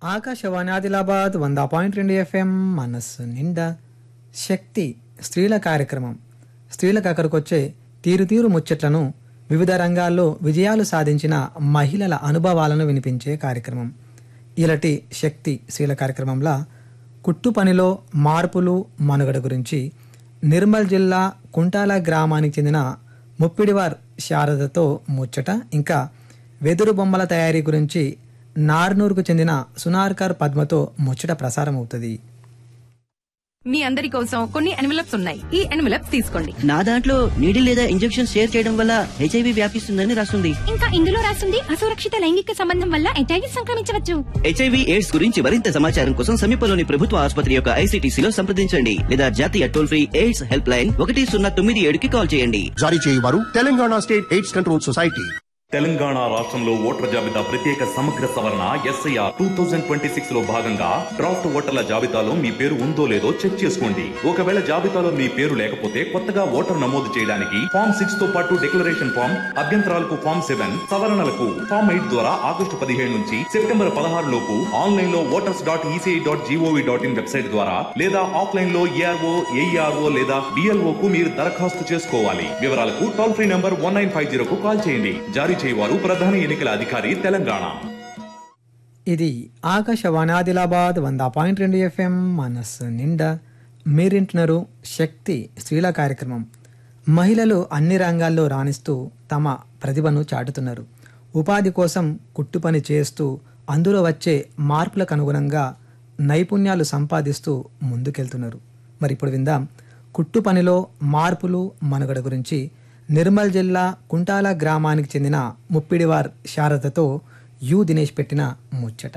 ఆకాశవాణి ఆదిలాబాద్ వంద పాయింట్ రెండు ఎఫ్ఎం మనస్సు నిండా శక్తి స్త్రీల కార్యక్రమం స్త్రీలకు అక్కడికొచ్చే తీరు తీరు ముచ్చట్లను వివిధ రంగాల్లో విజయాలు సాధించిన మహిళల అనుభవాలను వినిపించే కార్యక్రమం ఇలాంటి శక్తి స్త్రీల కార్యక్రమంలో కుట్టు పనిలో మార్పులు మనుగడ గురించి నిర్మల్ జిల్లా కుంటాల గ్రామానికి చెందిన ముప్పిడివార్ శారదతో ముచ్చట ఇంకా వెదురు బొమ్మల తయారీ గురించి నార్నూర్కు చెందిన సునార్కర్ పద్మతో ముచ్చట ప్రసారం అవుతుంది మీ అందరి కోసం కొన్ని ఎన్వలప్స్ ఉన్నాయి ఈ ఎన్వలప్స్ తీసుకోండి నా దాంట్లో నీడిల్ లేదా ఇంజెక్షన్ షేర్ చేయడం వల్ల హెచ్ఐవి వ్యాపిస్తుందని రాస్తుంది ఇంకా ఇందులో రాసింది అసురక్షిత లైంగిక సంబంధం వల్ల హెచ్ఐవి సంక్రమించవచ్చు హెచ్ఐవి ఎయిడ్స్ గురించి మరింత సమాచారం కోసం సమీపంలోని ప్రభుత్వ ఆసుపత్రి యొక్క ఐసీటీసీలో సంప్రదించండి లేదా జాతీయ toll free AIDS help line ఒకటి సున్నా తొమ్మిది ఏడుకి కాల్ చేయండి జారీ చేయవారు Telangana state AIDS control society Telangana రాష్ట్రంలో ఓటర్ల జాబితా ప్రత్యేక సమగ్ర సవరణ SIR two thousand twenty six లో భాగంగా డ్రాఫ్ట్ ఓటర్ల జాబితాలో మీ పేరు ఉందో లేదో చెక్ చేసుకోండి ఒకవేళ జాబితాలో మీ పేరు లేకపోతే కొత్తగా ఓటర్ నమోదు చేయడానికి ఫామ్ సిక్స్ తో పాటు డిక్లరేషన్ ఫామ్ అభ్యంతరాలకు ఫామ్ సెవెన్ సవరణలకు ఫామ్ ఎయిట్ ద్వారా ఆగస్టు పదిహేడు నుంచి సెప్టెంబర్ పదహారు లోపు ఆన్లైన్ లో voters dot ECI dot G O V dot in website ద్వారా లేదా ఆఫ్లైన్ లో ఏఆర్ఓ ఏఈఆర్ఓ లేదా బిఎల్ఓ కు మీరు దరఖాస్తు చేసుకోవాలి వివరాలకు toll free number one nine five zero కు కాల్ చేయండి జారీ చేయవారు ప్రధాన ఎన్నికల అధికారి తెలంగాణ ఇది ఆకాశవాణి ఆదిలాబాద్ వంద పాయింట్ రెండు ఎఫ్ఎం మనస్సు నిండా మీరింటున్నారు శక్తి స్త్రీల కార్యక్రమం మహిళలు అన్ని రంగాల్లో రాణిస్తూ తమ ప్రతిభను చాటుతున్నారు ఉపాధి కోసం కుట్టు పని చేస్తూ అందులో వచ్చే మార్పులకు అనుగుణంగా నైపుణ్యాలు సంపాదిస్తూ ముందుకెళ్తున్నారు మరి ఇప్పుడు విందాం కుట్టు పనిలో మార్పులు మనుగడ గురించి నిర్మల్ జిల్లా కుంటాల గ్రామానికి చెందిన ముప్పిడివార్ శారదతో యు దినేష్ పెట్టిన ముచ్చట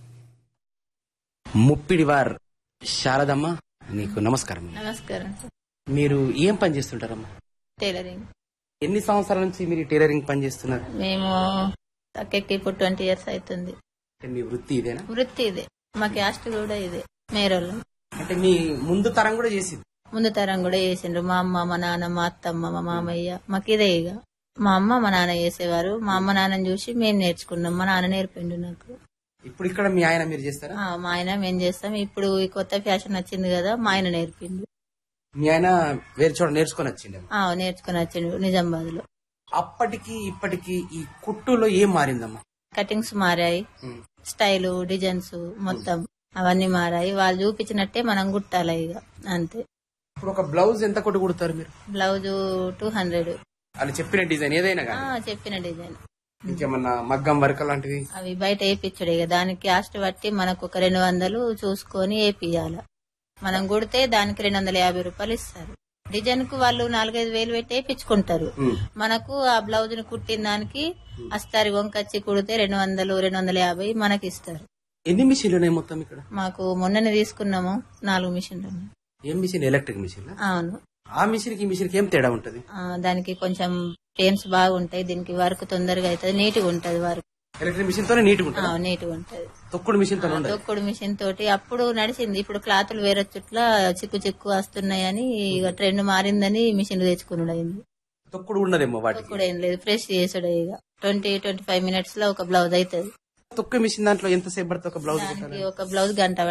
ముప్పిడివార్ శారదమ్మ నీకు నమస్కారం నమస్కారం మీరు ఏం పని చేస్తుంటారమ్మా టైలరింగ్ ఎన్ని సంవత్సరాల నుంచి మీరు టైలరింగ్ పని చేస్తున్నారు మేము తక్కెక్కి ఇప్పుడు ట్వంటీ ఇయర్స్ అవుతుంది అంటే మీ వృత్తి ఇదేనా వృత్తి ఇదే మా క్యాస్ట్ కూడా ఇదే మేరోళ్ళం అంటే మీ ముందు తరం కూడా చేసింది ముందు తరం కూడా చేసిండ్రు మా అమ్మ మా నాన్న మా అత్తమ్మ మా మామయ్య మాకు ఇదే ఇక మా అమ్మ మా నాన్న చేసేవారు మా అమ్మ నాన్నని చూసి మేము నేర్చుకున్నాం మా నాన్న నేర్పిండు నాకు ఇప్పుడు ఇక్కడ మీ ఆయన మీరు చేస్తారా ఆ, మా ఆయన మేము చేస్తాం ఇప్పుడు ఈ కొత్త ఫ్యాషన్ వచ్చింది కదా మా ఆయన నేర్పిండు మీ ఆయన వేరే చోట నేర్చుకొని వచ్చిండే ఆ, నేర్చుకుని వచ్చిండు నిజామాబాద్ లో అప్పటికి ఇప్పటికి ఈ కుట్టులో ఏం మారిందమ్మా కటింగ్స్ మారాయి ఉమ్. స్టైలు డిజైన్స్ మొత్తం అవన్నీ మారాయి వాళ్ళు చూపించినట్టే మనం కుట్టాలి ఇక అంతే ఇప్పుడు ఒక బ్లౌజ్ ఎంత కొట్టు కుడతారు మీరు బ్లౌజ్ టూ హండ్రెడ్ వాళ్ళు చెప్పిన డిజైన్ ఏదైనా కానీ చెప్పిన డిజైన్ ఇంకేమన్నా మగ్గం వర్క్ లాంటివి అవి బయట వేయించుడే ఇక దానికి కాస్ట్ బట్టి మనకు ఒక రెండు వందలు చూసుకొని వేపియాల మనం కుడితే దానికి రెండు వందల యాభై రూపాయలు ఇస్తారు డిజైన్ కు వాళ్ళు నాలుగైదు వేలు పెట్టి వేయించుకుంటారు ఉమ్. మనకు ఆ బ్లౌజ్ ను కుట్టిన దానికి అస్తారి వంకచ్చి కుడితే రెండు వందలు రెండు వందల యాభై మనకి ఇస్తారు ఎన్ని మిషన్లు ఉన్నాయి మొత్తం ఇక్కడ మాకు మొన్ననే తీసుకున్నాము నాలుగు మిషన్లు ఉన్నాయి. ఏం మిషన్ ఎలక్ట్రిక్ మిషన్ అవును ఆ మిషన్ కి ఈ మిషన్ కి ఏం తేడా ఉంటది ఆ, దానికి కొంచెం పెయిన్స్ బాగుంటాయి దీనికి వర్క్ తొందరగా అవుతుంది నీట్గా ఉంటది వర్క్ ఎలక్ట్రిక్ మిషన్ తోనే నీట్గా ఆ, ఉంటుంది నీట్గా ఉంటది తొక్కుడు మిషన్ తో ఉండదు తొక్కుడు మిషన్ తోటి అప్పుడు నడిచింది ఇప్పుడు క్లాతులు వేరే చుట్ల చిక్కు చిక్కు వస్తున్నాయని ఇక ట్రెండ్ మారిందని మిషన్ తెచ్చుకున్నాడు అయింది తొక్కుడు ఉండదేమో వాటికి తొక్కుడు ఏం లేదు ఫ్రెష్ చేసుడే ఇక ట్వంటీ ట్వంటీ ఫైవ్ మినిట్స్ లో ఒక బ్లౌజ్ అవుతుంది తొక్కు మిషన్ దాంట్లో ఎంతసేపు పడుతుంది ఒక బ్లౌజ్ దానికి ఒక బ్లౌజ్ గంట